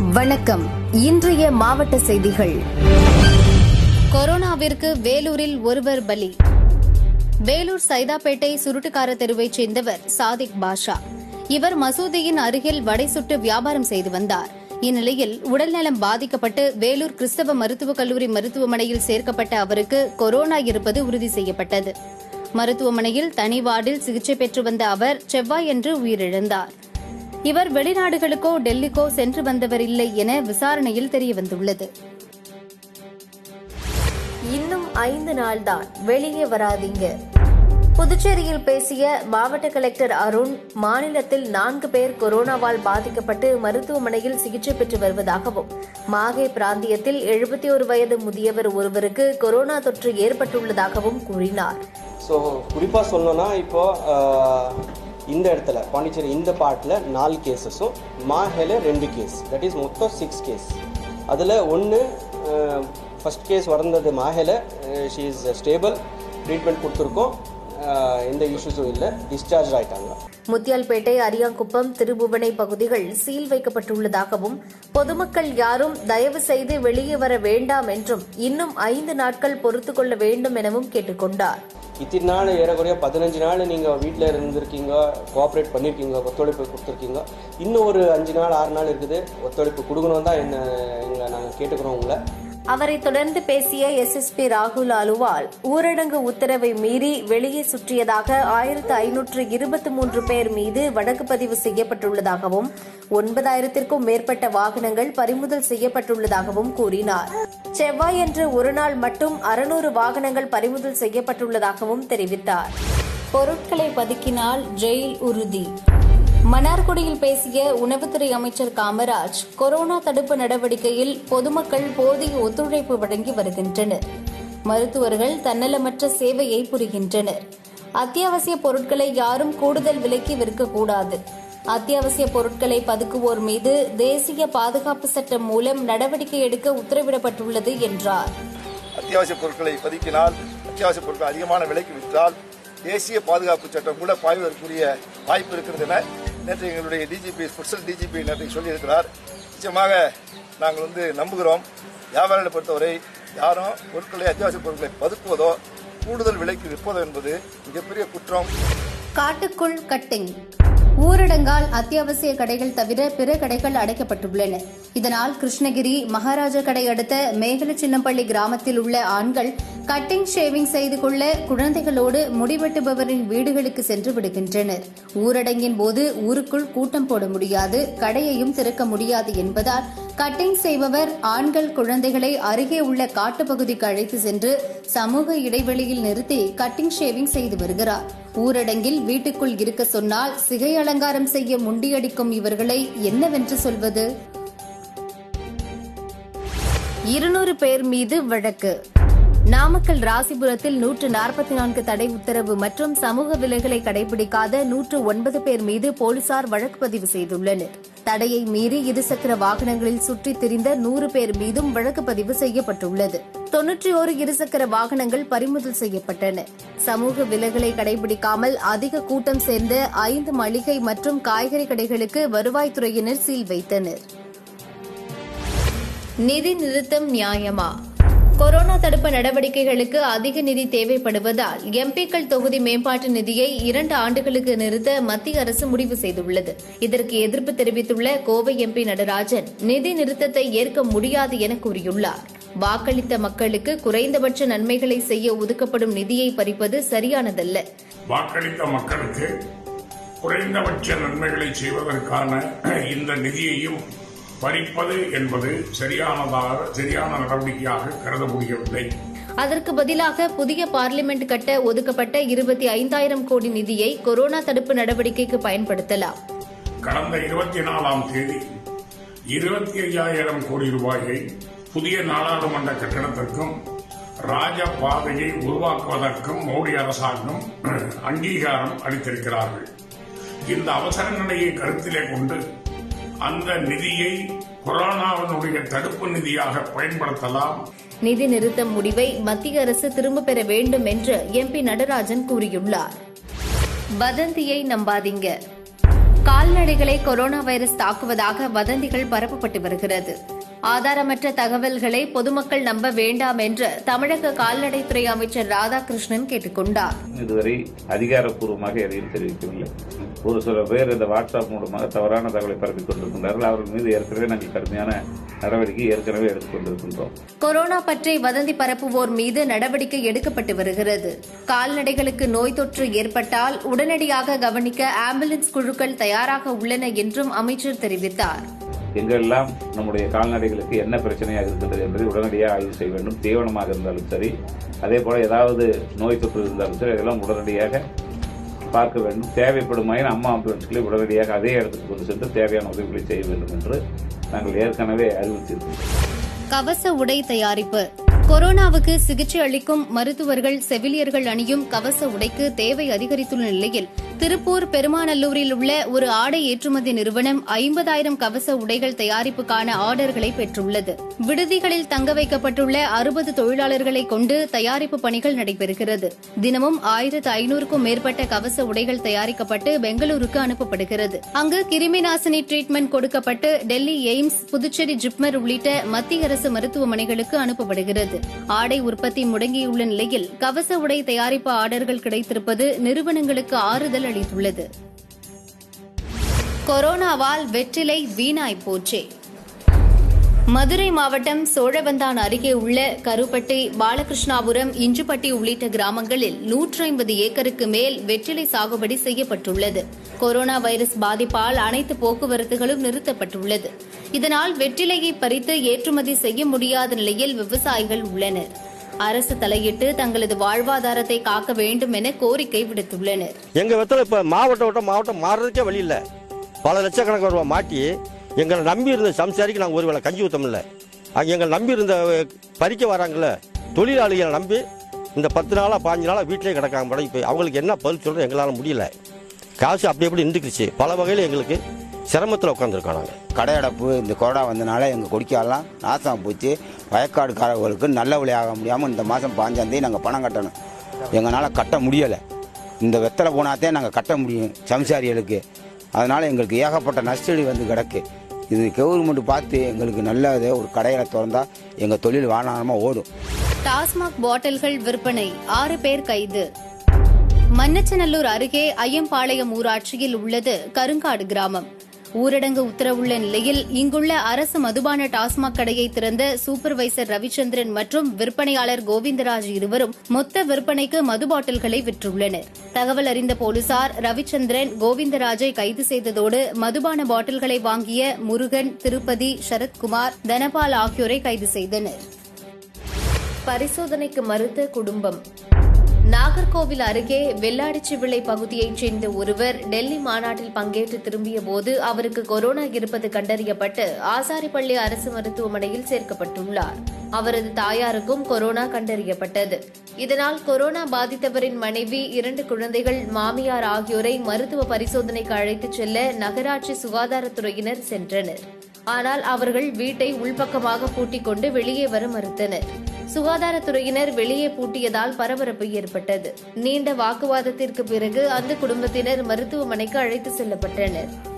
வணக்கம் இன்றைய மாவட்ட செய்திகள் கொரோனாவிற்கு வேலூரில் ஒருவர் பலி வேலூர் சைதாப்பேட்டை சுருட்டுக்கார தெருவைச் சேர்ந்தவர் சாதிக் பாஷா இவர் மசூதியின் அருகில் வடை சுட்டு வியாபாரம் செய்து வந்தார் இந்நிலையில் உடல்நலம் பாதிக்கப்பட்டு வேலூர் கிறிஸ்தவ மருத்துவக் கல்லூரி மருத்துவமனையில் சேர்க்கப்பட்ட அவருக்கு கொரோனா இருப்பது உறுதி செய்யப்பட்டது மருத்துவமனையில் தனி வார்டில் சிகிச்சை பெற்று வந்த அவர் செவ்வாயன்று உயிரிழந்தார் இவர் வெளிநாடுகளுக்கோ டெல்லிக்கோ சென்று வந்தவர் இல்லை என விசாரணையில் தெரியவந்துள்ளது இன்னும் ஐந்து நாள்தான் வெளியே வராதீங்க புதுச்சேரியில் பேசிய மாவட்ட கலெக்டர் அருண் மாநிலத்தில் நான்கு பேர் கொரோனாவால் பாதிக்கப்பட்டு மருத்துவமனையில் சிகிச்சை பெற்று வருவதாகவும் மாகே பிராந்தியத்தில் எழுபத்தி ஒரு வயது முதியவர் ஒருவருக்கு கொரோனா தொற்று ஏற்பட்டுள்ளதாகவும் கூறினார் ஸோ குறிப்பாக சொல்லணும்னா இப்போ ஆஹ், இந்த இடத்துல பாண்டிச்சேரி இந்த பார்ட்டில் நாலு கேசஸும் மாஹேல ரெண்டு கேஸ் தட் இஸ் மொத்தம் சிக்ஸ் கேஸ் அதில் ஒன்று ஃபர்ஸ்ட் கேஸ் வந்தது மாஹேல ஷீ இஸ் ஸ்டேபிள் ட்ரீட்மெண்ட் கொடுத்துருக்கோம் ஆஹ், எந்த இஷ்யூஸும் இல்லை டிஸ்சார்ஜ் ஆயிட்டாங்க முத்தியால்பேட்டை அரியாங்குப்பம் திருபுவனை பகுதிகள் சீல் வைக்கப்பட்டுள்ளதாகவும் பொதுமக்கள் யாரும் தயவு செய்து வெளியே வர வேண்டாம் என்றும் இன்னும் ஐந்து நாட்கள் பொறுத்துக் கொள்ள வேண்டும் எனவும் கேட்டுக் கொண்டார் இத்தனை நாள் ஏறக்குறைய பதினஞ்சு நாள் நீங்கள் வீட்டில் இருந்திருக்கீங்க கோஆப்ரேட் பண்ணியிருக்கீங்க ஒத்துழைப்பு கொடுத்துருக்கீங்க இன்னும் ஒரு அஞ்சு நாள் ஆறு நாள் இருக்குது ஒத்துழைப்பு கொடுக்கணும் தான் என்ன எங்களை நாங்கள் கேட்டுக்கிறோம் உங்களை அவரை தொடர்ந்து பேசிய எஸ்எஸ்பி ராகுல் அலுவால் ஊரடங்கு உத்தரவை மீறி வெளியே சுற்றியதாக ஆயிரத்து ஐநூற்று இருபத்தி மூன்று பேர் மீது வழக்கு பதிவு செய்யப்பட்டுள்ளதாகவும் ஒன்பதாயிரத்திற்கும் மேற்பட்ட வாகனங்கள் பறிமுதல் செய்யப்பட்டுள்ளதாகவும் கூறினார் செவ்வாயன்று ஒருநாள் மட்டும் அறுநூறு வாகனங்கள் பறிமுதல் செய்யப்பட்டுள்ளதாகவும் தெரிவித்தார் பொருட்களை பதுக்கினால் ஜெயில் உறுதி மன்னார்குடியில் பேசிய உணவுத்துறை அமைச்சர் காமராஜ் கொரோனா தடுப்பு நடவடிக்கையில் பொதுமக்கள் போதிய ஒத்துழைப்பு வழங்கி வருகின்றனர் மருத்துவர்கள் தன்னலமற்ற சேவையை புரிகின்றனர் அத்தியாவசிய பொருட்களை யாரும் கூடுதல் விலைக்கு விற்கக்கூடாது அத்தியாவசிய பொருட்களை பதுக்குவோர் மீது தேசிய பாதுகாப்பு சட்டம் மூலம் நடவடிக்கை எடுக்க உத்தரவிடப்பட்டுள்ளது என்றார் அத்தியாவசிய பொருட்களை பதுக்கினால் அத்தியாவசிய பொருட்கள் அதிகமான விலைக்கு விற்றால் தேசிய பாதுகாப்பு சட்டம் கூட பாய்வதற்குரிய வாய்ப்பு இருக்கிறது என நேற்று எங்களுடைய டிஜிபி ஸ்பெஷல் டிஜிபி நேற்று சொல்லியிருக்கிறார் நிச்சயமாக நாங்கள் வந்து நம்புகிறோம் வியாபாரிகளை பொறுத்தவரை யாரும் பொருட்களை அத்தியாவசிய பொருட்களை பதுக்குவதோ கூடுதல் விலைக்கு விற்பதோ என்பது மிகப்பெரிய குற்றம் காட்டுக்குள் கட்டிங் ஊரடங்கால் அத்தியாவசிய கடைகள் தவிர பிற கடைகள் அடைக்கப்பட்டுள்ளன இதனால் கிருஷ்ணகிரி மகாராஜா கடை அடுத்த மேகல சின்னப்பள்ளி கிராமத்தில் உள்ள ஆண்கள் கட்டிங் ஷேவிங் செய்து கொள்ள குழந்தைகளோடு முடிவெட்டுபவரின் வீடுகளுக்கு சென்று விடுகின்றனர் ஊரடங்கின் போது ஊருக்குள் கூட்டம் போட முடியாது கடையையும் திறக்க முடியாது என்பதால் கட்டிங் செய்பவர் ஆண்கள் குழந்தைகளை அருகே உள்ள காட்டுப்பகுதிக்கு அழைத்து சென்று சமூக இடைவெளியில் நிறுத்தி கட்டிங் ஷேவிங் செய்து வருகிறார் ஊரடங்கில் வீட்டுக்குள் இருக்க சொன்னால் சிகை அலங்காரம் செய்ய முண்டியடிக்கும் இவர்களை என்னவென்று சொல்வது இருநூறு பேர் மீது வழக்கு நாமக்கல் ராசிபுரத்தில் நூற்று நாற்பத்தி நான்கு தடை உத்தரவு மற்றும் சமூக விலைகளை கடைபிடிக்காத நூற்று ஒன்பது பேர் மீது போலீசார் வழக்கு பதிவு செய்துள்ளனர் தடையை மீறி இருசக்கர வாகனங்களில் சுற்றித் திரிந்த நூறு பேர் மீதும் வழக்கு பதிவு செய்யப்பட்டுள்ளது தொன்னூற்றி ஒரு இருசக்கர வாகனங்கள் பறிமுதல் செய்யப்பட்டன சமூக விலைகளை கடைபிடிக்காமல் அதிக கூட்டம் சேர்ந்த ஐந்து மளிகை மற்றும் காய்கறி கடைகளுக்கு வருவாய்த்துறையினர் சீல் வைத்தனர் நிதி நிறுத்தம் நியாயமா கொரோனா தடுப்பு நடவடிக்கைகளுக்கு அதிக நிதி தேவைப்படுவதால் எம்பிக்கள் தொகுதி மேம்பாட்டு நிதியை இரண்டு ஆண்டுகளுக்கு நிறுத்த மத்திய அரசு முடிவு செய்துள்ளது இதற்கு எதிர்ப்பு தெரிவித்துள்ள கோவை எம்பி நடராஜன் நிதி நிறுத்தத்தை ஏற்க முடியாது என கூறியுள்ளார் வாக்களித்த மக்களுக்கு குறைந்தபட்ச நன்மைகளை செய்ய ஒதுக்கப்படும் நிதியை பறிப்பது சரியானதல்ல வாக்களித்த மக்களுக்கு குறைந்தபட்ச நன்மைகளை செய்வதற்கான இந்த நிதியையும் பறிப்பது என்பது சரியானதாக சரியான நடவடிக்கையாக கருத முடியவில்லை அதற்கு பதிலாக புதிய பார்லிமெண்ட் கட்ட ஒதுக்கப்பட்ட இருபத்தி ஐந்தாயிரம் கோடி நிதியை கொரோனா தடுப்பு நடவடிக்கைக்கு பயன்படுத்தலாம் கடந்த இருபத்தி நாலாம் தேதி இருபத்தி ஐயாயிரம் கோடி ரூபாயை புதிய நாடாளுமன்ற கட்டடத்திற்கும் ராஜ பாதையை உருவாக்குவதற்கும் மோடி அரசாங்கம் அங்கீகாரம் அளித்திருக்கிறார்கள் இந்த அவசர நிலையை கருத்திலே கொண்டு அந்த நிதியை கொரோனாவினுடைய தடுப்பு நிதியாக பயன்படுத்தலாம் நிதி நிறுத்தம் முடிவை மத்திய அரசு திரும்பப் பெற வேண்டும் என்று எம்பி நடராஜன் கூறியுள்ளார் வதந்தியை நம்பாதீங்க கால்நடைகளை கொரோனா வைரஸ் தாக்குவதாக வதந்திகள் பரப்பப்பட்டு வருகிறது ஆதாரமற்ற தகவல்களை பொதுமக்கள் நம்ப வேண்டாம் என்று தமிழக கால்நடைத்துறை அமைச்சர் ராதாகிருஷ்ணன் கேட்டுக் கொண்டார் இதுவரை அதிகாரப்பூர்வமாக எதையும் தெரிவிக்கவில்லை ஒரு சில பேர் இந்த வாட்ஸ்அப் மூலமாக தவறான தகவலை பரப்பிக் கொண்டிருக்கின்றார்கள் அவர்கள் மீது ஏற்கனவே நாங்கள் கடுமையான நடவடிக்கை ஏற்கனவே எடுத்துக் கொண்டிருக்கின்றோம் கொரோனா பற்றி வதந்தி பரப்புவோர் மீது நடவடிக்கை எடுக்கப்பட்டு வருகிறது கால்நடைகளுக்கு நோய் தொற்று ஏற்பட்டால் உடனடியாக கவனிக்க ஆம்புலன்ஸ் குழுக்கள் தயாராக உள்ளன என்றும் அமைச்சர் தெரிவித்தார் எங்கெல்லாம் நம்முடைய கால்நடைகளுக்கு என்ன பிரச்சனையாக இருக்கின்றது என்பதை உடனடியாக ஆய்வு செய்ய வேண்டும் தீவனமாக இருந்தாலும் சரி அதே போல ஏதாவது நோய் தொற்று இருந்தாலும் சரி அதெல்லாம் உடனடியாக பார்க்க வேண்டும் தேவைப்படுமாயின் அம்மா ஆம்புலன்ஸ்களை உடனடியாக அதே இடத்துக்கு கொண்டு சென்று தேவையான உதவிகளை செய்ய வேண்டும் என்று நாங்கள் ஏற்கனவே அறிவித்திருக்கின்றோம் கவச உடை தயாரிப்பு கொரோனாவுக்கு சிகிச்சை அளிக்கும் மருத்துவர்கள் செவிலியர்கள் அணியும் கவச உடைக்கு தேவை அதிகரித்துள்ள நிலையில் திருப்பூர் பெருமாநல்லூரில் உள்ள ஒரு ஆடை ஏற்றுமதி நிறுவனம் ஐம்பதாயிரம் கவச உடைகள் தயாரிப்புக்கான ஆர்டர்களை பெற்றுள்ளது விடுதிகளில் தங்க வைக்கப்பட்டுள்ள அறுபது தொழிலாளர்களை கொண்டு தயாரிப்பு பணிகள் நடைபெறுகிறது தினமும் ஆயிரத்து ஐநூறுக்கும் மேற்பட்ட கவச உடைகள் தயாரிக்கப்பட்டு பெங்களூருக்கு அனுப்பப்படுகிறது அங்கு கிருமி நாசினி ட்ரீட்மெண்ட் கொடுக்கப்பட்டு டெல்லி எய்ம்ஸ் புதுச்சேரி ஜிப்மர் உள்ளிட்ட மத்திய அரசு மருத்துவமனைகளுக்கு அனுப்பப்படுகிறது ஆடை உற்பத்தி முடங்கியுள்ள நிலையில் கவச உடை தயாரிப்பு ஆர்டர்கள் கிடைத்திருப்பது நிறுவனங்களுக்கு ஆறுதல் அளித்துள்ளது கொரோனாவால் வெற்றிலை வீணாய் போச்சே மதுரை மாவட்டம் சோழவந்தான் அருகே உள்ள கருப்பட்டி பாலகிருஷ்ணாபுரம் இஞ்சுப்பட்டி உள்ளிட்ட கிராமங்களில் நூற்றி ஐம்பது ஏக்கருக்கு மேல் வெற்றிலை சாகுபடி செய்யப்பட்டுள்ளது கொரோனா வைரஸ் பாதிப்பால் அனைத்து போக்குவரத்துகளும் நிறுத்தப்பட்டுள்ளது இதனால் வெற்றிலையை பறித்து ஏற்றுமதி செய்ய முடியாத நிலையில் விவசாயிகள் உள்ளனர் அரசு தலையிட்டு தங்களது வாழ்வாதாரத்தை காக்க வேண்டும் என கோரிக்கை விடுத்துள்ளனர் எங்கள் வெத்தலை இப்போ மாவட்டம் விட்ட மாவட்டம் மாறுறதுக்கே வழி இல்லை பல லட்சக்கணக்கான ரூபா மாட்டி எங்களை நம்பி இருந்த சம்சாரிக்கு நாங்கள் ஒரு வேளை கஞ்சி ஊற்றமில்ல அங்கே எங்களை நம்பி இருந்த பறிக்க வராங்கல்ல தொழிலாளிகளை நம்பி இந்த பத்து நாளாக பாஞ்சு நாளாக வீட்டிலே கிடக்காங்க மேடம் இப்போ அவங்களுக்கு என்ன பதில் சொல்கிறது எங்களால் முடியல காசு அப்படி அப்படி நின்றுக்குச்சு பல வகையில் எங்களுக்கு சிரமத்தில் உட்காந்துருக்கோம் நாங்கள் கடையடைப்பு இந்த கொரோனா வந்தனால எங்கள் கொடிக்காலாம் நாசம் போச்சு வயக்காடுக்காரர்களுக்கு நல்ல விலை ஆக முடியாமல் இந்த மாதம் பாஞ்சாந்தேதி நாங்கள் பணம் கட்டணும் எங்களால் கட்ட முடியலை இந்த வெத்தலை போனாதே நாங்கள் கட்ட முடியும் சம்சாரிகளுக்கு அதனால் எங்களுக்கு ஏகப்பட்ட நஷ்டடி வந்து கிடக்கு இது கவர்மெண்ட் பார்த்து எங்களுக்கு நல்ல இது ஒரு கடையில திறந்தா எங்கள் தொழில் வானாரமாக ஓடும் டாஸ்மாக் பாட்டில்கள் விற்பனை ஆறு பேர் கைது மன்னச்சநல்லூர் அருகே ஐயம்பாளையம் ஊராட்சியில் உள்ளது கருங்காடு கிராமம் ஊரடங்கு உத்தரவுள்ள நிலையில் இங்குள்ள அரசு மதுபான டாஸ்மாக் கடையை திறந்த சூப்பர்வைசர் ரவிச்சந்திரன் மற்றும் விற்பனையாளர் கோவிந்தராஜ் இருவரும் மொத்த விற்பனைக்கு மது பாட்டில்களை விற்றுள்ளனர் தகவல் அறிந்த போலீசார் ரவிச்சந்திரன் கோவிந்தராஜை கைது செய்ததோடு மதுபான பாட்டில்களை வாங்கிய முருகன் திருப்பதி சரத்குமார் தனபால் ஆகியோரை கைது செய்தனர் பரிசோதனைக்கு மறுத்த குடும்பம் நாகர்கோவில் அருகே வெள்ளாடிச்சிவிளை பகுதியைச் சேர்ந்த ஒருவர் டெல்லி மாநாட்டில் பங்கேற்று திரும்பிய போது அவருக்கு கொரோனா இருப்பது கண்டறியப்பட்டு ஆசாரிப்பள்ளி அரசு மருத்துவமனையில் சேர்க்கப்பட்டுள்ளார் அவரது தாயாருக்கும் கொரோனா கண்டறியப்பட்டது இதனால் கொரோனா பாதித்தவரின் மனைவி இரண்டு குழந்தைகள் மாமியார் ஆகியோரை மருத்துவ பரிசோதனைக்கு அழைத்துச் செல்ல நகராட்சி சுகாதாரத்துறையினர் சென்றனர் ஆனால் அவர்கள் வீட்டை உள்பக்கமாக பூட்டிக் கொண்டு வெளியே வர மறுத்தனர் சுகாதாரத்துறையினர் வெளியே பூட்டியதால் பரபரப்பு ஏற்பட்டது நீண்ட வாக்குவாதத்திற்கு பிறகு அந்த குடும்பத்தினர் மருத்துவமனைக்கு அழைத்து செல்லப்பட்டனர்